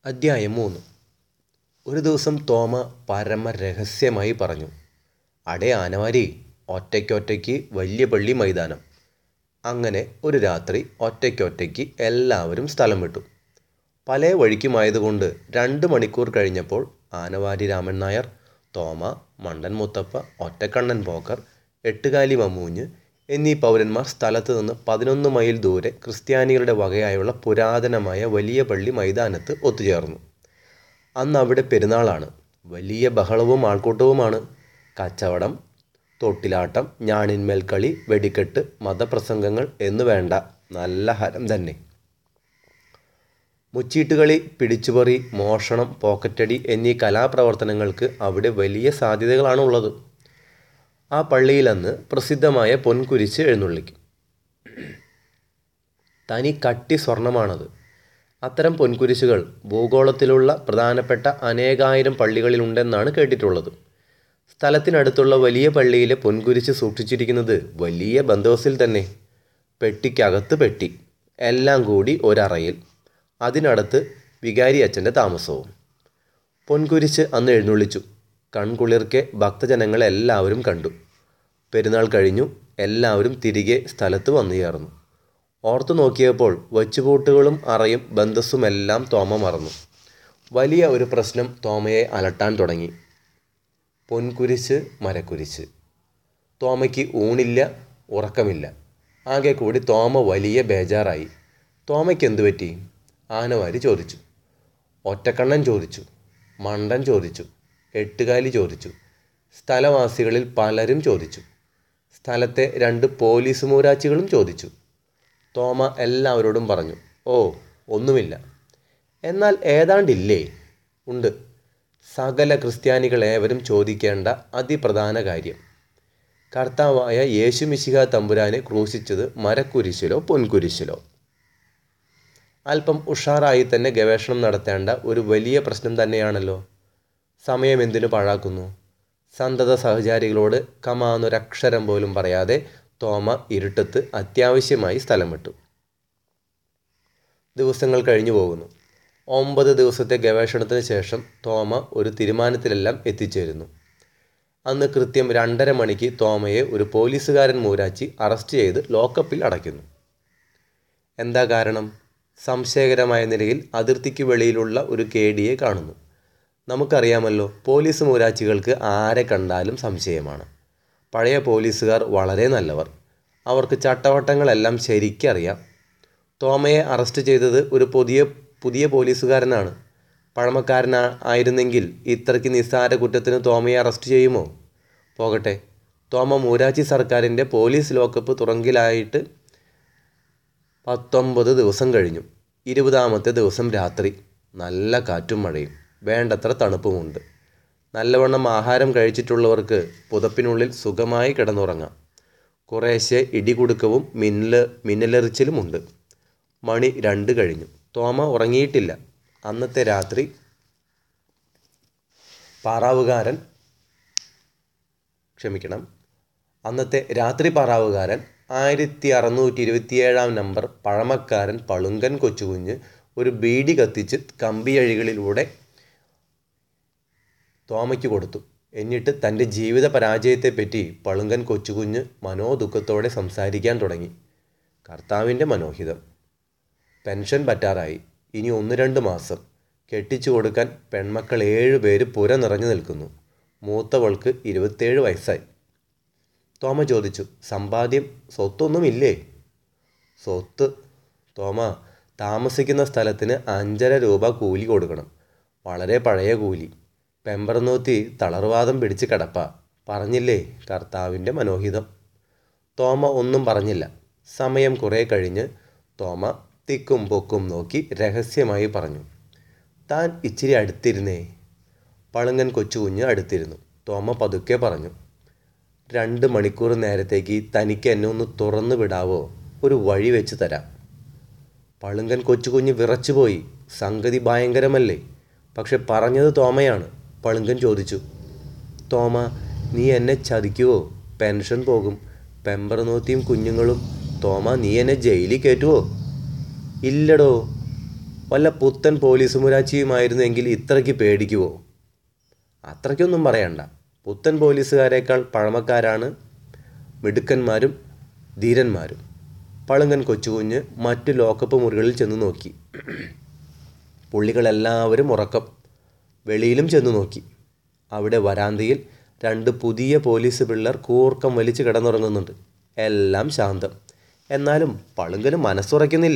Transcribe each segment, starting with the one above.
അദ്ധ്യായം മൂന്ന് ഒരു ദിവസം തോമ പരമ രഹസ്യമായി പറഞ്ഞു അടേ ആനവാരി ഒറ്റയ്ക്കൊറ്റയ്ക്ക് വലിയ പള്ളി മൈതാനം അങ്ങനെ ഒരു രാത്രി ഒറ്റയ്ക്കൊറ്റയ്ക്ക് എല്ലാവരും സ്ഥലം വിട്ടു പല വഴിക്കുമായതുകൊണ്ട് രണ്ട് മണിക്കൂർ കഴിഞ്ഞപ്പോൾ ആനവാരി രാമൻ നായർ തോമ മണ്ടൻ മുത്തപ്പ ഒറ്റക്കണ്ണൻ പോക്കർ എട്ടുകാലി മമ്മൂഞ്ഞ് എന്നീ പൗരന്മാർ സ്ഥലത്ത് നിന്ന് പതിനൊന്ന് മൈൽ ദൂരെ ക്രിസ്ത്യാനികളുടെ വകയായുള്ള പുരാതനമായ വലിയ പള്ളി മൈതാനത്ത് ഒത്തുചേർന്നു അന്ന് അവിടെ പെരുന്നാളാണ് വലിയ ബഹളവും ആൾക്കൂട്ടവുമാണ് കച്ചവടം തൊട്ടിലാട്ടം ഞാണിന്മേൽ കളി വെടിക്കെട്ട് മതപ്രസംഗങ്ങൾ എന്നു വേണ്ട നല്ല ഹരം തന്നെ മുച്ചീട്ടുകളി പിടിച്ചുപറി മോഷണം പോക്കറ്റടി എന്നീ കലാപ്രവർത്തനങ്ങൾക്ക് അവിടെ വലിയ സാധ്യതകളാണ് ഉള്ളത് ആ പള്ളിയിൽ അന്ന് പ്രസിദ്ധമായ പൊൻകുരിശ് എഴുന്നള്ളിക്കും തനി കട്ടി സ്വർണമാണത് അത്തരം പൊൻകുരിശുകൾ ഭൂഗോളത്തിലുള്ള പ്രധാനപ്പെട്ട അനേകായിരം പള്ളികളിലുണ്ടെന്നാണ് കേട്ടിട്ടുള്ളത് സ്ഥലത്തിനടുത്തുള്ള വലിയ പള്ളിയിലെ പൊൻകുരിശ് സൂക്ഷിച്ചിരിക്കുന്നത് വലിയ ബന്ധോസിൽ തന്നെ പെട്ടിക്കകത്ത് പെട്ടി എല്ലാം കൂടി ഒരറയിൽ അതിനടുത്ത് വികാരി അച്ഛൻ്റെ താമസവും പൊൻകുരിശ് അന്ന് എഴുന്നള്ളിച്ചു കൺകുളിർക്കെ ഭക്തജനങ്ങളെല്ലാവരും കണ്ടു പെരുന്നാൾ കഴിഞ്ഞു എല്ലാവരും തിരികെ സ്ഥലത്ത് വന്നു ചേർന്നു ഓർത്തു നോക്കിയപ്പോൾ വച്ചുപൂട്ടുകളും അറയും ബന്ധസ്സുമെല്ലാം തോമ മറന്നു വലിയ ഒരു പ്രശ്നം തോമയെ അലട്ടാൻ തുടങ്ങി പൊൻകുരിശ് മരക്കുരിശ് തോമയ്ക്ക് ഊണില്ല ഉറക്കമില്ല ആകെ കൂടി തോമ വലിയ ബേജാറായി തോമയ്ക്ക് എന്തു പറ്റി ആനവാരി ചോദിച്ചു ഒറ്റക്കണ്ണൻ ചോദിച്ചു മണ്ടൻ ചോദിച്ചു എട്ടുകാലി ചോദിച്ചു സ്ഥലവാസികളിൽ പലരും ചോദിച്ചു സ്ഥലത്തെ രണ്ട് പോലീസ് മൂരാച്ചികളും ചോദിച്ചു തോമ എല്ലാവരോടും പറഞ്ഞു ഓ ഒന്നുമില്ല എന്നാൽ ഏതാണ്ടില്ലേ ഉണ്ട് സകല ക്രിസ്ത്യാനികളേവരും ചോദിക്കേണ്ട അതിപ്രധാന കാര്യം കർത്താവായ യേശുമിശിഹ തമ്പുരാനെ ക്രൂശിച്ചത് മരക്കുരിശിലോ പൊൻകുരിശിലോ അല്പം ഉഷാറായി തന്നെ ഗവേഷണം നടത്തേണ്ട ഒരു വലിയ പ്രശ്നം തന്നെയാണല്ലോ സമയം എന്തിനു പാഴാക്കുന്നു സന്തത സഹചാരികളോട് കമാന്നൊരക്ഷരം പോലും പറയാതെ തോമ ഇരുട്ടത്ത് അത്യാവശ്യമായി സ്ഥലം വിട്ടു ദിവസങ്ങൾ കഴിഞ്ഞു പോകുന്നു ഒമ്പത് ദിവസത്തെ ഗവേഷണത്തിന് ശേഷം തോമ ഒരു തീരുമാനത്തിലെല്ലാം എത്തിച്ചേരുന്നു അന്ന് കൃത്യം രണ്ടര മണിക്ക് തോമയെ ഒരു പോലീസുകാരൻ മൂരാച്ചി അറസ്റ്റ് ചെയ്ത് ലോക്കപ്പിൽ അടയ്ക്കുന്നു എന്താ കാരണം സംശയകരമായ നിലയിൽ അതിർത്തിക്ക് വെളിയിലുള്ള ഒരു കേടിയെ കാണുന്നു നമുക്കറിയാമല്ലോ പോലീസ് മൂരാച്ചികൾക്ക് ആരെ കണ്ടാലും സംശയമാണ് പഴയ പോലീസുകാർ വളരെ നല്ലവർ അവർക്ക് ചട്ടവട്ടങ്ങളെല്ലാം ശരിക്കറിയാം തോമയെ അറസ്റ്റ് ചെയ്തത് ഒരു പുതിയ പുതിയ പോലീസുകാരനാണ് പഴമക്കാരനാ ആയിരുന്നെങ്കിൽ ഇത്രയ്ക്ക് നിസ്സാര കുറ്റത്തിന് തോമയെ അറസ്റ്റ് ചെയ്യുമോ പോകട്ടെ തോമ മൂരാച്ചി സർക്കാരിൻ്റെ പോലീസ് ലോക്കപ്പ് തുറങ്കിലായിട്ട് പത്തൊമ്പത് ദിവസം കഴിഞ്ഞു ഇരുപതാമത്തെ ദിവസം രാത്രി നല്ല കാറ്റും മഴയും വേണ്ടത്ര തണുപ്പുമുണ്ട് നല്ലവണ്ണം ആഹാരം കഴിച്ചിട്ടുള്ളവർക്ക് പുതപ്പിനുള്ളിൽ സുഖമായി കിടന്നുറങ്ങാം കുറേശ്ശെ ഇടികുടുക്കവും മിന്നൽ മിന്നലെറിച്ചിലുമുണ്ട് മണി രണ്ട് കഴിഞ്ഞു തോമ ഉറങ്ങിയിട്ടില്ല അന്നത്തെ രാത്രി പാറാവുകാരൻ ക്ഷമിക്കണം അന്നത്തെ രാത്രി പാറാവുകാരൻ ആയിരത്തി അറുന്നൂറ്റി ഇരുപത്തിയേഴാം നമ്പർ പഴമക്കാരൻ പളുങ്കൻ കൊച്ചുകുഞ്ഞ് ഒരു ബീഡി കത്തിച്ച് കമ്പിയഴികളിലൂടെ തോമയ്ക്ക് കൊടുത്തു എന്നിട്ട് തൻ്റെ ജീവിത പരാജയത്തെപ്പറ്റി പളുങ്കൻ കൊച്ചുകുഞ്ഞ് മനോദുഃഖത്തോടെ സംസാരിക്കാൻ തുടങ്ങി കർത്താവിൻ്റെ മനോഹിതം പെൻഷൻ പറ്റാറായി ഇനി ഒന്ന് രണ്ട് മാസം കെട്ടിച്ചു കൊടുക്കാൻ പെൺമക്കൾ ഏഴ് പേര് പുര നിറഞ്ഞു നിൽക്കുന്നു മൂത്തവൾക്ക് ഇരുപത്തേഴ് വയസ്സായി തോമ ചോദിച്ചു സമ്പാദ്യം സ്വത്തൊന്നുമില്ലേ സ്വത്ത് തോമ താമസിക്കുന്ന സ്ഥലത്തിന് അഞ്ചര രൂപ കൂലി കൊടുക്കണം വളരെ പഴയ കൂലി പെമ്പറന്നൂത്തി തളർവാദം പിടിച്ച് കിടപ്പ പറഞ്ഞില്ലേ കർത്താവിൻ്റെ മനോഹിതം തോമ ഒന്നും പറഞ്ഞില്ല സമയം കുറേ കഴിഞ്ഞ് തോമ തിക്കും പൊക്കും നോക്കി രഹസ്യമായി പറഞ്ഞു താൻ ഇച്ചിരി അടുത്തിരുന്നേ പളുങ്കൻ കൊച്ചുകുഞ്ഞ് അടുത്തിരുന്നു തോമ പതുക്കെ പറഞ്ഞു രണ്ട് മണിക്കൂർ നേരത്തേക്ക് തനിക്ക് എന്നെ ഒന്ന് തുറന്നു വിടാവോ ഒരു വഴി വെച്ച് തരാം പളുങ്കൻ കൊച്ചുകുഞ്ഞ് വിറച്ചുപോയി സംഗതി ഭയങ്കരമല്ലേ പക്ഷെ പറഞ്ഞത് തോമയാണ് പളുങ്കൻ ചോദിച്ചു തോമ നീ എന്നെ ചതിക്കുവോ പെൻഷൻ പോകും പെമ്പറനോത്തിയും കുഞ്ഞുങ്ങളും തോമ നീ എന്നെ ജയിലിൽ കയറ്റുവോ ഇല്ലടോ വല്ല പുത്തൻ പോലീസ് മുരാച്ചിയുമായിരുന്നെങ്കിൽ ഇത്രയ്ക്ക് പേടിക്കുവോ അത്രയ്ക്കൊന്നും പറയണ്ട പുത്തൻ പോലീസുകാരേക്കാൾ പഴമക്കാരാണ് മിടുക്കന്മാരും ധീരന്മാരും പളുങ്കൻ കൊച്ചുകുഞ്ഞ് മറ്റു ലോക്കപ്പ് മുറികളിൽ ചെന്ന് നോക്കി പുള്ളികളെല്ലാവരും ഉറക്കം വെളിയിലും ചെന്ന് നോക്കി അവിടെ വരാന്തയിൽ രണ്ട് പുതിയ പോലീസ് പിള്ളേർ കൂർക്കം വലിച്ച് കിടന്നുറങ്ങുന്നുണ്ട് എല്ലാം ശാന്തം എന്നാലും പളുങ്കന് മനസ്സുറയ്ക്കുന്നില്ല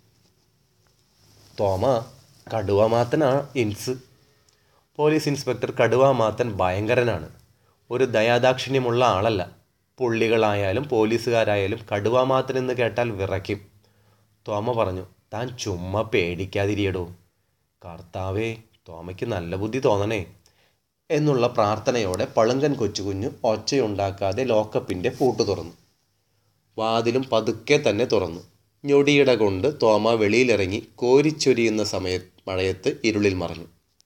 തോമ കടുവാമാത്തനാ ഇൻസ് പോലീസ് ഇൻസ്പെക്ടർ കടുവാമാത്തൻ ഭയങ്കരനാണ് ഒരു ദയാദാക്ഷിണ്യമുള്ള ആളല്ല പുള്ളികളായാലും പോലീസുകാരായാലും കടുവാമാത്തൻ എന്ന് കേട്ടാൽ വിറയ്ക്കും തോമ പറഞ്ഞു താൻ ചുമ്മാ പേടിക്കാതിരിയടോ കർത്താവേ തോമയ്ക്ക് നല്ല ബുദ്ധി തോന്നണേ എന്നുള്ള പ്രാർത്ഥനയോടെ പളുങ്കൻ കൊച്ചുകുഞ്ഞ് ഒച്ചയുണ്ടാക്കാതെ ലോക്കപ്പിൻ്റെ പൂട്ട് തുറന്നു വാതിലും പതുക്കെ തന്നെ തുറന്നു ഞൊടിയിട കൊണ്ട് തോമ വെളിയിലിറങ്ങി കോരിച്ചൊരിയുന്ന സമയ മഴയത്ത് ഇരുളിൽ മറഞ്ഞു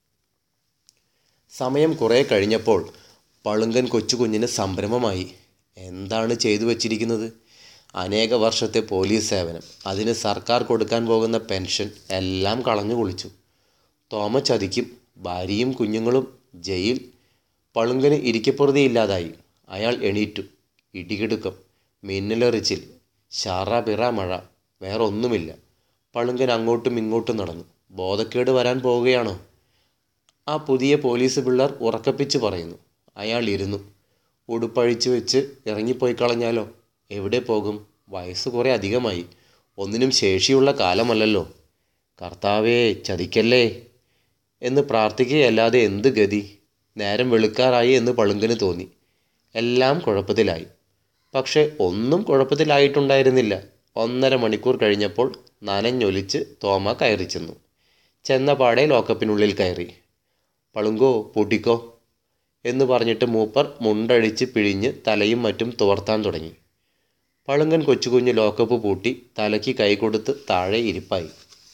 സമയം കുറേ കഴിഞ്ഞപ്പോൾ പളുങ്കൻ കൊച്ചുകുഞ്ഞിന് സംഭ്രമമായി എന്താണ് ചെയ്തു വച്ചിരിക്കുന്നത് അനേക വർഷത്തെ പോലീസ് സേവനം അതിന് സർക്കാർ കൊടുക്കാൻ പോകുന്ന പെൻഷൻ എല്ലാം കളഞ്ഞു കുളിച്ചു തോമ ചതിക്കും ഭാര്യയും കുഞ്ഞുങ്ങളും ജയിൽ പളുങ്കന് ഇരിക്കപ്പുറതിയില്ലാതായി അയാൾ എണീറ്റു ഇടികിടുക്കം മിന്നലെറിച്ചിൽ ഷാറ പിറ മഴ വേറെ ഒന്നുമില്ല പളുങ്കൻ അങ്ങോട്ടും ഇങ്ങോട്ടും നടന്നു ബോധക്കേട് വരാൻ പോവുകയാണോ ആ പുതിയ പോലീസ് പിള്ളേർ ഉറക്കപ്പിച്ച് പറയുന്നു അയാൾ ഇരുന്നു ഉടുപ്പഴിച്ചു വെച്ച് ഇറങ്ങിപ്പോയി കളഞ്ഞാലോ എവിടെ പോകും വയസ്സ് കുറേ അധികമായി ഒന്നിനും ശേഷിയുള്ള കാലമല്ലല്ലോ കർത്താവേ ചതിക്കല്ലേ എന്ന് പ്രാർത്ഥിക്കുകയല്ലാതെ എന്ത് ഗതി നേരം വെളുക്കാറായി എന്ന് പളുങ്കന് തോന്നി എല്ലാം കുഴപ്പത്തിലായി പക്ഷെ ഒന്നും കുഴപ്പത്തിലായിട്ടുണ്ടായിരുന്നില്ല ഒന്നര മണിക്കൂർ കഴിഞ്ഞപ്പോൾ നനഞ്ഞൊലിച്ച് തോമ കയറി ചെന്നു ചെന്ന പാടെ ലോക്കപ്പിനുള്ളിൽ കയറി പളുങ്കോ പൂട്ടിക്കോ എന്ന് പറഞ്ഞിട്ട് മൂപ്പർ മുണ്ടഴിച്ച് പിഴിഞ്ഞ് തലയും മറ്റും തുവർത്താൻ തുടങ്ങി പളുങ്കൻ കൊച്ചുകുഞ്ഞ് ലോക്കപ്പ് പൂട്ടി തലയ്ക്ക് കൈ കൊടുത്ത് താഴെ ഇരിപ്പായി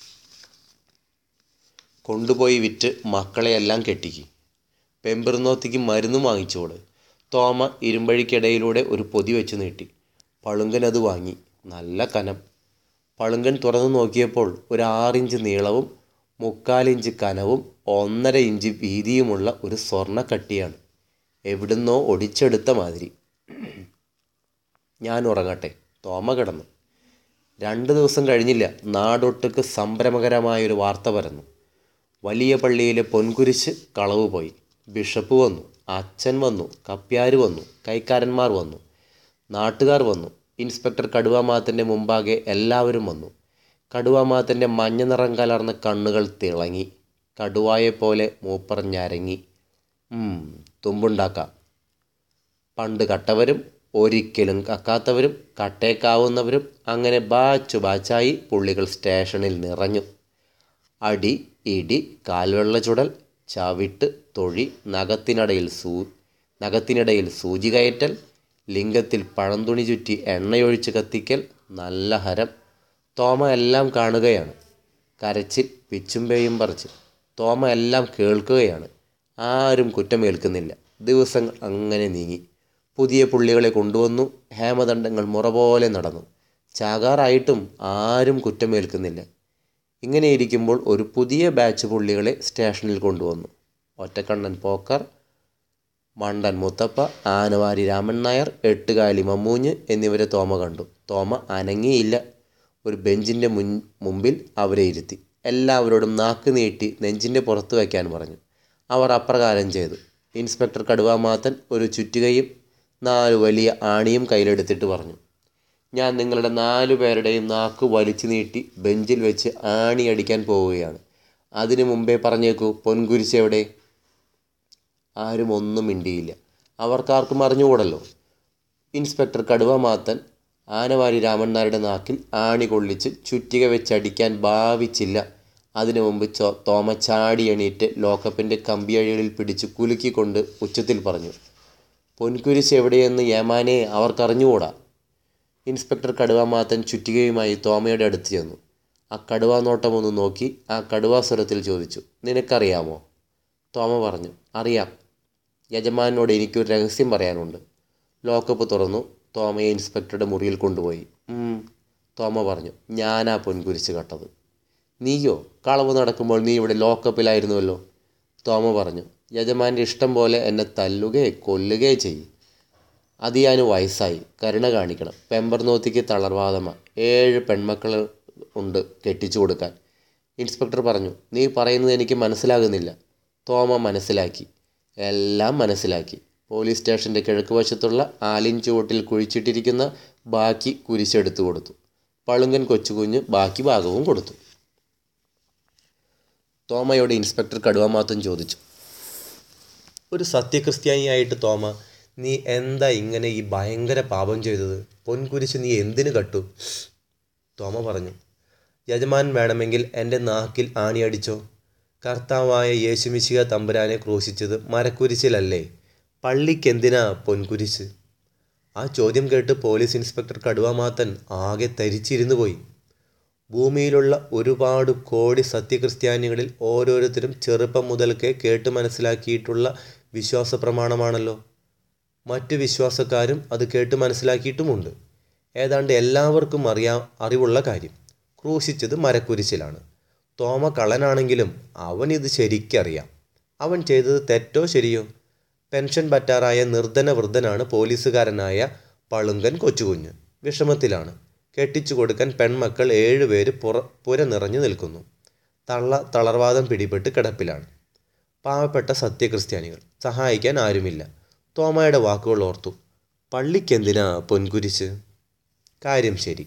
കൊണ്ടുപോയി വിറ്റ് മക്കളെയെല്ലാം കെട്ടിക്കി പെമ്പെറുന്നോത്തിക്ക് മരുന്നും വാങ്ങിച്ചോട് തോമ ഇരുമ്പഴിക്കിടയിലൂടെ ഒരു പൊതി വെച്ച് നീട്ടി പളുങ്കൻ അത് വാങ്ങി നല്ല കനം പളുങ്കൻ തുറന്നു നോക്കിയപ്പോൾ ഒരു ആറിഞ്ച് നീളവും മുക്കാലിഞ്ച് കനവും ഒന്നര ഇഞ്ച് വീതിയുമുള്ള ഒരു സ്വർണ്ണക്കട്ടിയാണ് എവിടുന്നോ ഒടിച്ചെടുത്ത മാതിരി ഞാൻ ഉറങ്ങട്ടെ തോമ കിടന്നു രണ്ട് ദിവസം കഴിഞ്ഞില്ല നാടൊട്ടുക്ക് സംഭ്രമകരമായൊരു വാർത്ത പരന്നു വലിയ പള്ളിയിലെ പൊൻകുരിശ് കളവ് പോയി ബിഷപ്പ് വന്നു അച്ഛൻ വന്നു കപ്പ്യാർ വന്നു കൈക്കാരന്മാർ വന്നു നാട്ടുകാർ വന്നു ഇൻസ്പെക്ടർ കടുവാമാത്തൻ്റെ മുമ്പാകെ എല്ലാവരും വന്നു കടുവാമാത്തൻ്റെ മഞ്ഞ നിറം കലർന്ന കണ്ണുകൾ തിളങ്ങി കടുവായെപ്പോലെ മൂപ്പർ ഞരങ്ങി ഉം, തുമ്പുണ്ടാക്കാം പണ്ട് കട്ടവരും ഒരിക്കലും കക്കാത്തവരും കട്ടേക്കാവുന്നവരും അങ്ങനെ ബാച്ചു ബാച്ചായി പുള്ളികൾ സ്റ്റേഷനിൽ നിറഞ്ഞു അടി ഇടി കാൽവെള്ള ചുടൽ ചവിട്ട് തൊഴി നഖത്തിനിടയിൽ സൂ നഖത്തിനിടയിൽ സൂചി കയറ്റൽ ലിംഗത്തിൽ പഴന്തുണി ചുറ്റി എണ്ണയൊഴിച്ച് കത്തിക്കൽ നല്ല ഹരം തോമ എല്ലാം കാണുകയാണ് കരച്ചിൽ പിച്ചുമ്പേയും പറിച്ച് തോമ എല്ലാം കേൾക്കുകയാണ് ആരും കുറ്റമേൽക്കുന്നില്ല ദിവസങ്ങൾ അങ്ങനെ നീങ്ങി പുതിയ പുള്ളികളെ കൊണ്ടുവന്നു ഹേമദണ്ഡങ്ങൾ മുറ പോലെ നടന്നു ചാകാറായിട്ടും ആരും കുറ്റമേൽക്കുന്നില്ല ഇങ്ങനെ ഇരിക്കുമ്പോൾ ഒരു പുതിയ ബാച്ച് പുള്ളികളെ സ്റ്റേഷനിൽ കൊണ്ടുവന്നു ഒറ്റക്കണ്ണൻ പോക്കർ മണ്ടൻ മുത്തപ്പ ആനവാരി രാമൻ നായർ എട്ടുകാലി മമ്മൂഞ്ഞ് എന്നിവരെ തോമ കണ്ടു തോമ അനങ്ങിയില്ല ഒരു ബെഞ്ചിൻ്റെ മുൻ മുമ്പിൽ അവരെ ഇരുത്തി എല്ലാവരോടും നാക്ക് നീട്ടി നെഞ്ചിൻ്റെ പുറത്ത് വയ്ക്കാൻ പറഞ്ഞു അവർ അപ്രകാരം ചെയ്തു ഇൻസ്പെക്ടർ കടുവാമാത്തൻ ഒരു ചുറ്റുകയും നാല് വലിയ ആണിയും കയ്യിലെടുത്തിട്ട് പറഞ്ഞു ഞാൻ നിങ്ങളുടെ നാലു പേരുടെയും നാക്ക് വലിച്ചു നീട്ടി ബെഞ്ചിൽ വെച്ച് ആണി അടിക്കാൻ പോവുകയാണ് അതിനു മുമ്പേ പറഞ്ഞേക്കൂ പൊൻകുരിശ് എവിടെ ആരും ഒന്നും മിണ്ടിയില്ല അവർക്കാർക്കും അറിഞ്ഞുകൂടല്ലോ ഇൻസ്പെക്ടർ കടുവമാത്തൻ ആനവാരി രാമൻ നായരുടെ നാക്കിൽ ആണി കൊള്ളിച്ച് ചുറ്റിക വെച്ചടിക്കാൻ ഭാവിച്ചില്ല അതിനു മുമ്പ് ചോ തോമ ചാടി എണീറ്റ് ലോക്കപ്പിൻ്റെ കമ്പിയഴികളിൽ പിടിച്ച് കുലുക്കിക്കൊണ്ട് ഉച്ചത്തിൽ പറഞ്ഞു പൊൻകുരിശ് എവിടെയെന്ന് ഏമാനെ അവർക്കറിഞ്ഞുകൂടാ ഇൻസ്പെക്ടർ കടുവാമാത്തൻ ചുറ്റികയുമായി തോമയുടെ അടുത്ത് ചെന്നു ആ കടുവാ നോട്ടം ഒന്ന് നോക്കി ആ കടുവാ സ്വരത്തിൽ ചോദിച്ചു നിനക്കറിയാമോ തോമ പറഞ്ഞു അറിയാം യജമാനോട് എനിക്കൊരു രഹസ്യം പറയാനുണ്ട് ലോക്കപ്പ് തുറന്നു തോമയെ ഇൻസ്പെക്ടറുടെ മുറിയിൽ കൊണ്ടുപോയി "ഉം," തോമ പറഞ്ഞു ഞാനാ പൊൻകുരിശ് കട്ടത് നീയോ കളവ് നടക്കുമ്പോൾ നീ ഇവിടെ ലോക്കപ്പിലായിരുന്നുവല്ലോ തോമ പറഞ്ഞു യജമാൻ്റെ ഇഷ്ടം പോലെ എന്നെ തല്ലുകയോ കൊല്ലുകയോ ചെയ്യും അതിയാന് വയസ്സായി കരുണ കാണിക്കണം പെമ്പർനോത്തിക്ക് തളർവാദമ ഏഴ് പെൺമക്കൾ ഉണ്ട് കെട്ടിച്ചു കൊടുക്കാൻ ഇൻസ്പെക്ടർ പറഞ്ഞു നീ പറയുന്നത് എനിക്ക് മനസ്സിലാകുന്നില്ല തോമ മനസ്സിലാക്കി എല്ലാം മനസ്സിലാക്കി പോലീസ് സ്റ്റേഷൻ്റെ കിഴക്ക് വശത്തുള്ള ആലിൻ ചുവട്ടിൽ കുഴിച്ചിട്ടിരിക്കുന്ന ബാക്കി കുരിശെടുത്തു കൊടുത്തു പളുങ്കൻ കൊച്ചുകുഞ്ഞ് ബാക്കി ഭാഗവും കൊടുത്തു തോമയോട് ഇൻസ്പെക്ടർ കടുവാമാത്തൻ ചോദിച്ചു ഒരു സത്യക്രിസ്ത്യാനിയായിട്ട് തോമ നീ എന്താ ഇങ്ങനെ ഈ ഭയങ്കര പാപം ചെയ്തത് പൊൻകുരിശ് നീ എന്തിനു കട്ടു തോമ പറഞ്ഞു യജമാൻ വേണമെങ്കിൽ എൻ്റെ നാക്കിൽ ആണിയടിച്ചോ കർത്താവായ യേശുമിശിക തമ്പുരാനെ ക്രൂശിച്ചത് മരക്കുരിശിലല്ലേ പള്ളിക്കെന്തിനാ പൊൻകുരിശ് ആ ചോദ്യം കേട്ട് പോലീസ് ഇൻസ്പെക്ടർ കടുവാമാത്തൻ ആകെ തരിച്ചിരുന്നു പോയി ഭൂമിയിലുള്ള ഒരുപാട് കോടി സത്യക്രിസ്ത്യാനികളിൽ ഓരോരുത്തരും ചെറുപ്പം മുതൽക്കേ കേട്ട് മനസ്സിലാക്കിയിട്ടുള്ള വിശ്വാസ പ്രമാണമാണല്ലോ മറ്റ് വിശ്വാസക്കാരും അത് കേട്ട് മനസ്സിലാക്കിയിട്ടുമുണ്ട് ഏതാണ്ട് എല്ലാവർക്കും അറിയാ അറിവുള്ള കാര്യം ക്രൂശിച്ചത് മരക്കുരിശിലാണ് തോമ കള്ളനാണെങ്കിലും അവൻ ഇത് ശരിക്കറിയാം അവൻ ചെയ്തത് തെറ്റോ ശരിയോ പെൻഷൻ പറ്റാറായ നിർധന വൃദ്ധനാണ് പോലീസുകാരനായ പളുങ്കൻ കൊച്ചുകുഞ്ഞ് വിഷമത്തിലാണ് കെട്ടിച്ചു കൊടുക്കാൻ പെൺമക്കൾ ഏഴുപേര് പുറ പുര നിറഞ്ഞു നിൽക്കുന്നു തള്ള തളർവാദം പിടിപെട്ട് കിടപ്പിലാണ് പാവപ്പെട്ട സത്യക്രിസ്ത്യാനികൾ സഹായിക്കാൻ ആരുമില്ല തോമയുടെ വാക്കുകൾ ഓർത്തു പള്ളിക്കെന്തിനാ പൊൻകുരിശ് കാര്യം ശരി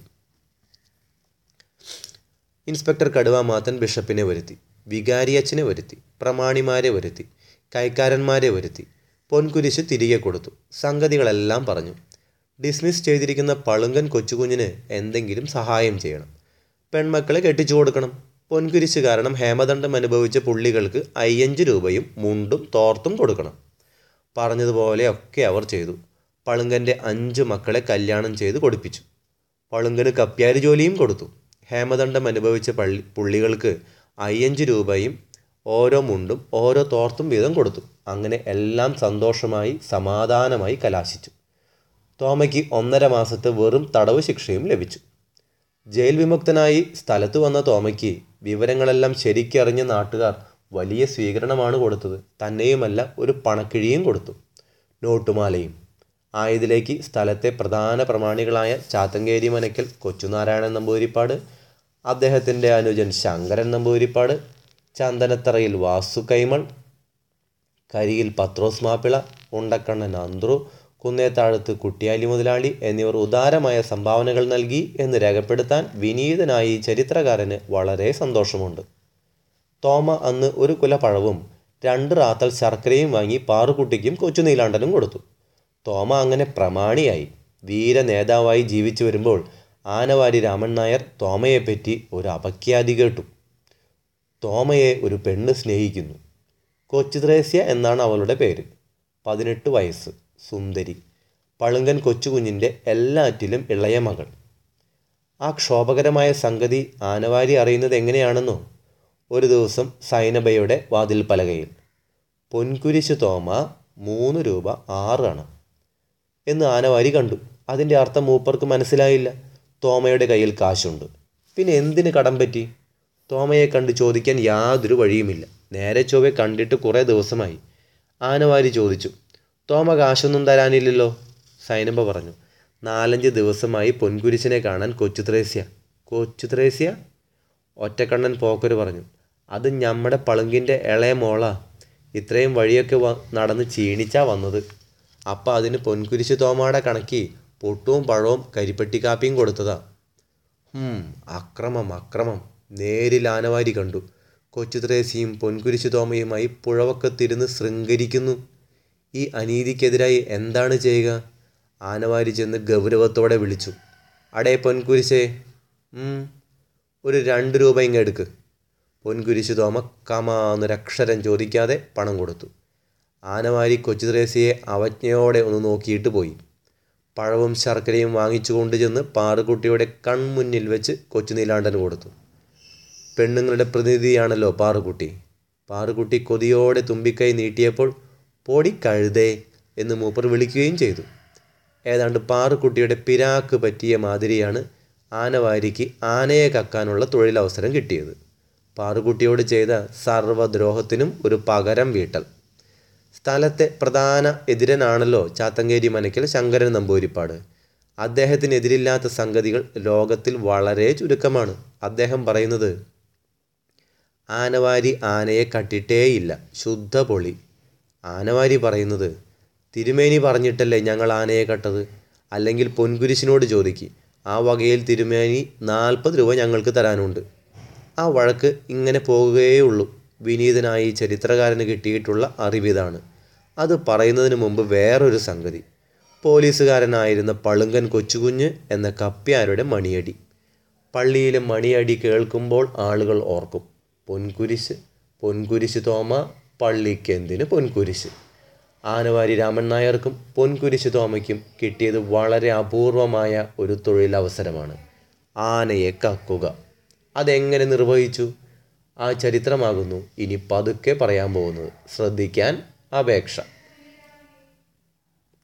ഇൻസ്പെക്ടർ കടുവാമാത്തൻ ബിഷപ്പിനെ വരുത്തി വികാരിയച്ഛനെ വരുത്തി പ്രമാണിമാരെ വരുത്തി കൈക്കാരന്മാരെ വരുത്തി പൊൻകുരിശ് തിരികെ കൊടുത്തു സംഗതികളെല്ലാം പറഞ്ഞു ഡിസ്മിസ് ചെയ്തിരിക്കുന്ന പളുങ്കൻ കൊച്ചുകുഞ്ഞിന് എന്തെങ്കിലും സഹായം ചെയ്യണം പെൺമക്കളെ കെട്ടിച്ചു കൊടുക്കണം പൊൻകുരിശ് കാരണം ഹേമദണ്ഡം അനുഭവിച്ച പുള്ളികൾക്ക് അയ്യഞ്ച് രൂപയും മുണ്ടും തോർത്തും കൊടുക്കണം പറഞ്ഞതുപോലെ ഒക്കെ അവർ ചെയ്തു പളുങ്കൻ്റെ അഞ്ച് മക്കളെ കല്യാണം ചെയ്ത് കൊടുപ്പിച്ചു പളുങ്കന് കപ്പ്യാരി ജോലിയും കൊടുത്തു ഹേമദണ്ഡം അനുഭവിച്ച പള്ളി പുള്ളികൾക്ക് അയ്യഞ്ച് രൂപയും ഓരോ മുണ്ടും ഓരോ തോർത്തും വീതം കൊടുത്തു അങ്ങനെ എല്ലാം സന്തോഷമായി സമാധാനമായി കലാശിച്ചു തോമയ്ക്ക് ഒന്നര മാസത്തെ വെറും തടവ് ശിക്ഷയും ലഭിച്ചു ജയിൽ വിമുക്തനായി സ്ഥലത്ത് വന്ന തോമയ്ക്ക് വിവരങ്ങളെല്ലാം ശരിക്കറിഞ്ഞ നാട്ടുകാർ വലിയ സ്വീകരണമാണ് കൊടുത്തത് തന്നെയുമല്ല ഒരു പണക്കിഴിയും കൊടുത്തു നോട്ടുമാലയും ആയതിലേക്ക് സ്ഥലത്തെ പ്രധാന പ്രമാണികളായ ചാത്തങ്കേരി മനക്കൽ കൊച്ചുനാരായണൻ നമ്പൂതിരിപ്പാട് അദ്ദേഹത്തിൻ്റെ അനുജൻ ശങ്കരൻ നമ്പൂതിരിപ്പാട് ചന്ദനത്തറയിൽ വാസു കൈമൾ കരിയിൽ പത്രോസ് മാപ്പിള ഉണ്ടക്കണ്ണൻ അന്ത്രു കുന്നേത്താഴത്ത് കുട്ടിയാലി മുതലാളി എന്നിവർ ഉദാരമായ സംഭാവനകൾ നൽകി എന്ന് രേഖപ്പെടുത്താൻ വിനീതനായി ഈ ചരിത്രകാരന് വളരെ സന്തോഷമുണ്ട് തോമ അന്ന് ഒരു കുല പഴവും രണ്ട് റാത്തൽ ശർക്കരയും വാങ്ങി പാറുകുട്ടിക്കും കൊച്ചുനീലാണ്ടനും കൊടുത്തു തോമ അങ്ങനെ പ്രമാണിയായി വീര നേതാവായി ജീവിച്ചു വരുമ്പോൾ ആനവാരി രാമൻ നായർ തോമയെപ്പറ്റി ഒരു അപഖ്യാതി കേട്ടു തോമയെ ഒരു പെണ്ണ് സ്നേഹിക്കുന്നു കൊച്ചുത്രേസ്യ എന്നാണ് അവളുടെ പേര് പതിനെട്ട് വയസ്സ് സുന്ദരി പളുങ്കൻ കൊച്ചുകുഞ്ഞിൻ്റെ എല്ലാറ്റിലും ഇളയ മകൾ ആ ക്ഷോഭകരമായ സംഗതി ആനവാരി അറിയുന്നത് എങ്ങനെയാണെന്നോ ഒരു ദിവസം സൈനബയുടെ വാതിൽ പലകയിൽ പൊൻകുരിശ് തോമ മൂന്ന് രൂപ ആറ് അണ എന്ന് ആനവാരി കണ്ടു അതിൻ്റെ അർത്ഥം മൂപ്പർക്ക് മനസ്സിലായില്ല തോമയുടെ കയ്യിൽ കാശുണ്ട് പിന്നെ എന്തിന് കടം പറ്റി തോമയെ കണ്ട് ചോദിക്കാൻ യാതൊരു വഴിയുമില്ല നേരെ ചൊവ്വെ കണ്ടിട്ട് കുറേ ദിവസമായി ആനവാരി ചോദിച്ചു തോമ കാശൊന്നും തരാനില്ലല്ലോ സൈനബ പറഞ്ഞു നാലഞ്ച് ദിവസമായി പൊൻകുരിശിനെ കാണാൻ കൊച്ചുത്രേസ്യ കൊച്ചുത്രേസ്യ ഒറ്റക്കണ്ണൻ പോക്കര് പറഞ്ഞു അത് ഞമ്മടെ പളുങ്കിൻ്റെ ഇളയ മോളാ ഇത്രയും വഴിയൊക്കെ വ നടന്ന് ക്ഷീണിച്ചാ വന്നത് അപ്പം അതിന് പൊൻകുരിശ് തോമാടെ കണക്കി പൊട്ടും പഴവും കരിപ്പെട്ടി കാപ്പിയും കൊടുത്തതാ ഹും, അക്രമം അക്രമം നേരിൽ ആനവാരി കണ്ടു കൊച്ചു ത്രേസിയും പൊൻകുരിശു തോമയുമായി പുഴവക്കത്തിരുന്ന് ശൃംഗരിക്കുന്നു ഈ അനീതിക്കെതിരായി എന്താണ് ചെയ്യുക ആനവാരി ചെന്ന് ഗൗരവത്തോടെ വിളിച്ചു അടേ പൊൻകുരിശേ ഉം, ഒരു രണ്ട് രൂപ ഇങ്ങെടുക്ക് പൊൻകുരിശു തോമ കമാന്നൊരക്ഷരം ചോദിക്കാതെ പണം കൊടുത്തു ആനവാരി കൊച്ചു ത്രേസിയെ അവജ്ഞയോടെ ഒന്ന് നോക്കിയിട്ട് പോയി പഴവും ശർക്കരയും വാങ്ങിച്ചു കൊണ്ടുചെന്ന് പാറുകുട്ടിയുടെ കൺമുന്നിൽ വെച്ച് കൊച്ചു നീലാണ്ടന് കൊടുത്തു പെണ്ണുങ്ങളുടെ പ്രതിനിധിയാണല്ലോ പാറുകുട്ടി പാറുകുട്ടി കൊതിയോടെ തുമ്പിക്കൈ നീട്ടിയപ്പോൾ പൊടി കഴുതേ എന്ന് മൂപ്പർ വിളിക്കുകയും ചെയ്തു ഏതാണ്ട് പാറുകുട്ടിയുടെ പിരാക്ക് പറ്റിയ മാതിരിയാണ് ആനവാരിക്ക് ആനയെ കക്കാനുള്ള തൊഴിലവസരം കിട്ടിയത് പാറുകുട്ടിയോട് ചെയ്ത സർവ്വദ്രോഹത്തിനും ഒരു പകരം വീട്ടൽ സ്ഥലത്തെ പ്രധാന എതിരനാണല്ലോ ചാത്തങ്കേരി മനയ്ക്കൽ ശങ്കരൻ നമ്പൂരിപ്പാട് അദ്ദേഹത്തിനെതിരില്ലാത്ത സംഗതികൾ ലോകത്തിൽ വളരെ ചുരുക്കമാണ് അദ്ദേഹം പറയുന്നത് ആനവാരി ആനയെ കട്ടിട്ടേയില്ല ശുദ്ധ പൊളി ആനവാരി പറയുന്നത് തിരുമേനി പറഞ്ഞിട്ടല്ലേ ഞങ്ങൾ ആനയെ കട്ടത് അല്ലെങ്കിൽ പൊൻകുരിശിനോട് ചോദിക്ക് ആ വകയിൽ തിരുമേനി നാൽപ്പത് രൂപ ഞങ്ങൾക്ക് തരാനുണ്ട് ആ വഴക്ക് ഇങ്ങനെ പോകുകയുള്ളൂ വിനീതനായി ചരിത്രകാരന് കിട്ടിയിട്ടുള്ള അറിവിതാണ് അത് പറയുന്നതിന് മുമ്പ് വേറൊരു സംഗതി പോലീസുകാരനായിരുന്ന പളുങ്കൻ കൊച്ചുകുഞ്ഞ് എന്ന കപ്പ്യാരുടെ മണിയടി പള്ളിയിലെ മണിയടി കേൾക്കുമ്പോൾ ആളുകൾ ഓർക്കും പൊൻകുരിശ് പൊൻകുരിശ് തോമ പള്ളിക്കെന്തിന് പൊൻകുരിശ് ആനവാരി രാമൻ നായർക്കും പൊൻകുരിശ് തോമയ്ക്കും കിട്ടിയത് വളരെ അപൂർവമായ ഒരു തൊഴിലവസരമാണ് ആനയെ കക്കുക അതെങ്ങനെ നിർവഹിച്ചു ആ ചരിത്രമാകുന്നു ഇനി പതുക്കെ പറയാൻ പോകുന്നത് ശ്രദ്ധിക്കാൻ അപേക്ഷ